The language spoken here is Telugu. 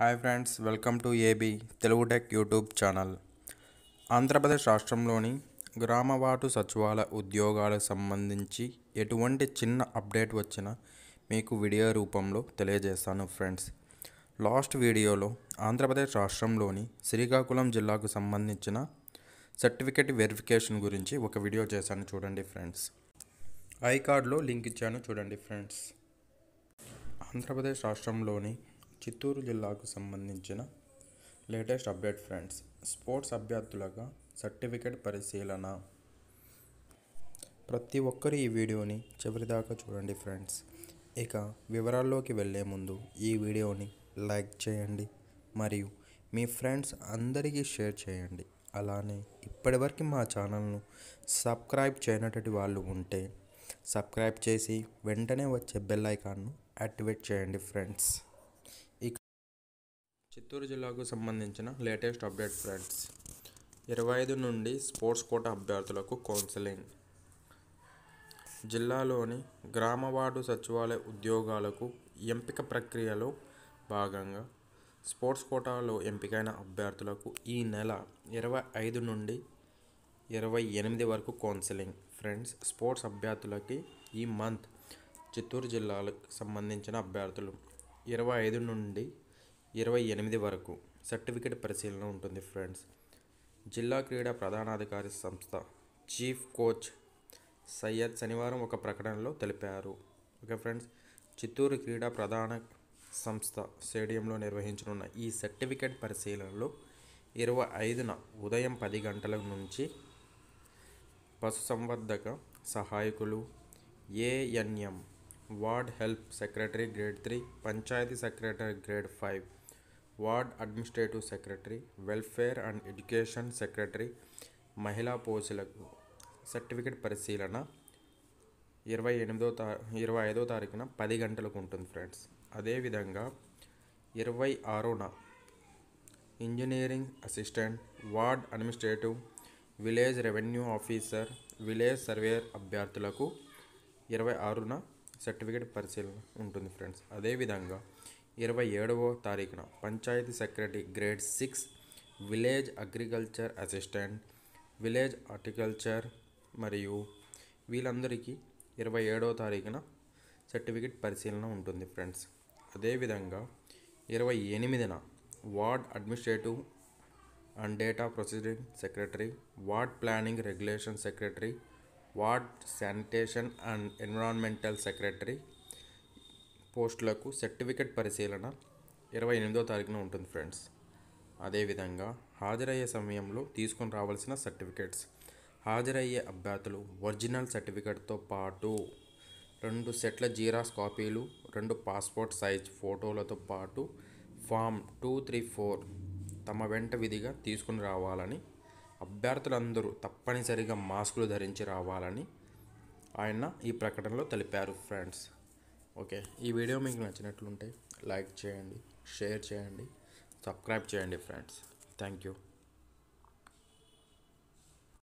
hi friends welcome to AB Telugu tech YouTube channel Andhra Pradesh రాష్ట్రంలోని గ్రామవాటు సచివాలయ ఉద్యోగాలకు సంబంధించి ఎటువంటి చిన్న అప్డేట్ వచ్చినా మీకు వీడియో రూపంలో తెలియజేస్తాను ఫ్రెండ్స్ లాస్ట్ వీడియోలో ఆంధ్రప్రదేశ్ రాష్ట్రంలోని శ్రీకాకుళం జిల్లాకు సంబంధించిన సర్టిఫికేట్ వెరిఫికేషన్ గురించి ఒక వీడియో చేశాను చూడండి ఫ్రెండ్స్ ఐ కార్డ్లో లింక్ ఇచ్చాను చూడండి ఫ్రెండ్స్ ఆంధ్రప్రదేశ్ రాష్ట్రంలోని చిత్తూరు జిల్లాకు సంబంధించిన లేటెస్ట్ అప్డేట్ ఫ్రెండ్స్ స్పోర్ట్స్ అభ్యర్థులుగా సర్టిఫికేట్ పరిశీలన ప్రతి ఒక్కరు ఈ వీడియోని చివరిదాకా చూడండి ఫ్రెండ్స్ ఇక వివరాల్లోకి వెళ్ళే ముందు ఈ వీడియోని లైక్ చేయండి మరియు మీ ఫ్రెండ్స్ అందరికీ షేర్ చేయండి అలానే ఇప్పటివరకు మా ఛానల్ను సబ్స్క్రైబ్ చేయనటువంటి వాళ్ళు ఉంటే సబ్స్క్రైబ్ చేసి వెంటనే వచ్చే బెల్ ఐకాన్ను యాక్టివేట్ చేయండి ఫ్రెండ్స్ ఇక చిత్తూరు జిల్లాకు సంబంధించిన లేటెస్ట్ అప్డేట్ ఫ్రెండ్స్ ఇరవై ఐదు నుండి స్పోర్ట్స్ కోట అభ్యర్థులకు కౌన్సిలింగ్ జిల్లాలోని గ్రామవార్డు సచివాలయ ఉద్యోగాలకు ఎంపిక ప్రక్రియలో భాగంగా స్పోర్ట్స్ కోటాలో ఎంపికైన అభ్యర్థులకు ఈ నెల ఇరవై ఐదు నుండి ఇరవై ఎనిమిది వరకు కౌన్సిలింగ్ ఫ్రెండ్స్ స్పోర్ట్స్ అభ్యర్థులకి ఈ మంత్ చిత్తూరు జిల్లాలకు సంబంధించిన అభ్యర్థులు ఇరవై ఐదు నుండి ఇరవై ఎనిమిది వరకు సర్టిఫికేట్ పరిశీలన ఉంటుంది ఫ్రెండ్స్ జిల్లా క్రీడా ప్రధానాధికారి సంస్థ చీఫ్ కోచ్ సయ్యద్ శనివారం ఒక ప్రకటనలో తెలిపారు ఓకే ఫ్రెండ్స్ చిత్తూరు క్రీడా ప్రధాన సంస్థ స్టేడియంలో నిర్వహించనున్న ఈ సర్టిఫికేట్ పరిశీలనలో ఇరవై ఐదున ఉదయం పది గంటల నుంచి పశుసంవర్ధక సహాయకులు ANM ward help secretary grade three panchayat secretary grade five ward administrative secretary welfare and education secretary మహిళా పోస్టులకు సర్టిఫికేట్ పరిశీలన ఇరవై ఎనిమిదో తా ఇరవై ఐదో తారీఖున పది గంటలకు ఉంటుంది ఫ్రెండ్స్ అదేవిధంగా ఇరవై ఆరున engineering assistant ward administrative village revenue officer village surveyor అభ్యర్థులకు ఇరవై ఆరున సర్టిఫికేట్ పరిశీలన ఉంటుంది ఫ్రెండ్స్ అదేవిధంగా ఇరవై ఏడవ తారీఖున panchayat secretary grade six village agriculture assistant village horticulture మరియు వీళ్ళందరికీ ఇరవై ఏడవ తారీఖున సర్టిఫికేట్ పరిశీలన ఉంటుంది ఫ్రెండ్స్ అదేవిధంగా ఇరవై ఎనిమిదిన ward administrative and data proceeding secretary ward planning regulation secretary ward sanitation and environmental secretary పోస్టులకు సర్టిఫికేట్ పరిశీలన ఇరవై ఎనిమిదో తారీఖున ఉంటుంది ఫ్రెండ్స్ అదేవిధంగా హాజరయ్యే సమయంలో తీసుకొని రావాల్సిన సర్టిఫికేట్స్ హాజరయ్యే అభ్యర్థులు ఒరిజినల్ సర్టిఫికేట్తో పాటు రెండు సెట్ల జీరాక్స్ కాపీలు రెండు పాస్పోర్ట్ సైజ్ ఫోటోలతో పాటు ఫామ్ టూ త్రీ ఫోర్ తమ వెంట విధిగా తీసుకుని రావాలని అభ్యర్థులందరూ తప్పనిసరిగా మాస్కులు ధరించి రావాలని ఆయన ఈ ప్రకటనలో తెలిపారు ఫ్రెండ్స్ ఓకే ఈ వీడియో మీకు నచ్చినట్లుంటే లైక్ చేయండి షేర్ చేయండి సబ్స్క్రైబ్ చేయండి ఫ్రెండ్స్ థ్యాంక్ యూ